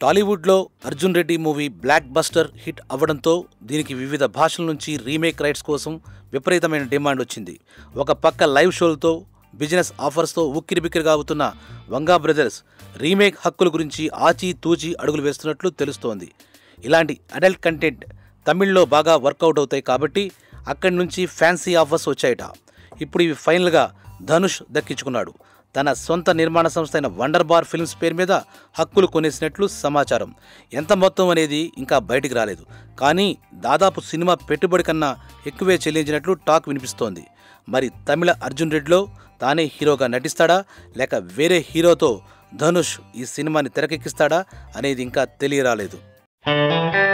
టాలీవుడ్లో Arjun Reddy movie blockbuster hit అవ్వడంతో దీనికి వివిధ భాషల నుంచి రీమేక్ రైట్స్ కోసం విపరీతమైన డిమాండ్ వచ్చింది ఒక పక్క లైవ్ షోలతో బిజినెస్ ఆఫర్స్తో ఉక్కిరిబిక్కిరిగా అవుతున్న వంగా బ్రదర్స్ రీమేక్ హక్కుల గురించి ఆచి తూచి అడుగులు వేస్తున్నట్లు తెలుస్తోంది ఇలాంటి అడల్ట్ కంటెంట్ తమిళ్లో బాగా వర్కౌట్ అవుతాయి కాబట్టి అక్కడి నుంచి ఫ్యాన్సీ ఆఫర్స్ వచ్చాయట ఇప్పుడు ఇవి ఫైనల్గా ధనుష్ దక్కించుకున్నాడు తన సొంత నిర్మాణ సంస్థ అయిన వండర్ బార్ ఫిల్మ్స్ పేరు మీద హక్కులు కొనేసినట్లు సమాచారం ఎంత మొత్తం అనేది ఇంకా బయటికి రాలేదు కానీ దాదాపు సినిమా పెట్టుబడి కన్నా ఎక్కువే చెల్లించినట్లు టాక్ వినిపిస్తోంది మరి తమిళ అర్జున్ రెడ్డిలో తానే హీరోగా నటిస్తాడా లేక వేరే హీరోతో ధనుష్ ఈ సినిమాని తెరకెక్కిస్తాడా అనేది ఇంకా తెలియరాలేదు